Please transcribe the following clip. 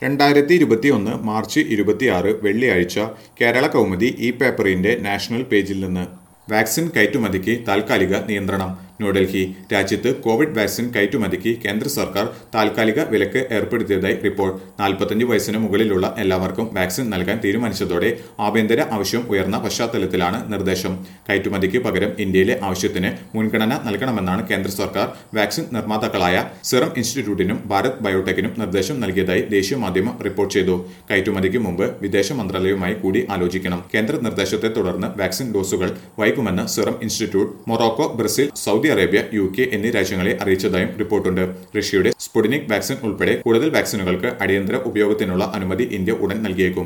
രണ്ടായിരത്തി ഇരുപത്തിയൊന്ന് മാർച്ച് ഇരുപത്തിയാറ് വെള്ളിയാഴ്ച കേരള കൗമുദി ഈ പേപ്പറിന്റെ നാഷണൽ പേജിൽ നിന്ന് വാക്സിൻ കയറ്റുമതിക്ക് താൽക്കാലിക നിയന്ത്രണം ന്യൂഡൽഹി രാജ്യത്ത് കോവിഡ് വാക്സിൻ കയറ്റുമതിക്ക് കേന്ദ്ര സർക്കാർ താൽക്കാലിക വിലക്ക് ഏർപ്പെടുത്തിയതായി റിപ്പോർട്ട് നാൽപ്പത്തഞ്ച് വയസ്സിന് മുകളിലുള്ള എല്ലാവർക്കും വാക്സിൻ നൽകാൻ തീരുമാനിച്ചതോടെ ആഭ്യന്തര ആവശ്യം ഉയർന്ന പശ്ചാത്തലത്തിലാണ് നിർദ്ദേശം കയറ്റുമതിക്ക് പകരം ഇന്ത്യയിലെ ആവശ്യത്തിന് മുൻഗണന നൽകണമെന്നാണ് കേന്ദ്ര സർക്കാർ വാക്സിൻ നിർമ്മാതാക്കളായ സിറം ഇൻസ്റ്റിറ്റ്യൂട്ടിനും ഭാരത് ബയോടെക്കിനും നിർദ്ദേശം നൽകിയതായി ദേശീയ മാധ്യമം റിപ്പോർട്ട് ചെയ്തു കയറ്റുമതിക്ക് മുമ്പ് വിദേശ മന്ത്രാലയവുമായി കൂടി ആലോചിക്കണം കേന്ദ്ര നിർദ്ദേശത്തെ തുടർന്ന് വാക്സിൻ ഡോസുകൾ വൈകുമെന്ന് Serum Institute Morocco Brazil Saudi Arabia U K എന്നീ രാജ്യങ്ങളെ അറിയിച്ചതായും റിപ്പോർട്ടുണ്ട് റഷ്യയുടെ സ്പുടിനിക് വാക്സിൻ ഉൾപ്പെടെ കൂടുതൽ വാക്സിനുകൾക്ക് അടിയന്തര ഉപയോഗത്തിനുള്ള അനുമതി ഇന്ത്യ ഉടൻ നൽകിയേക്കും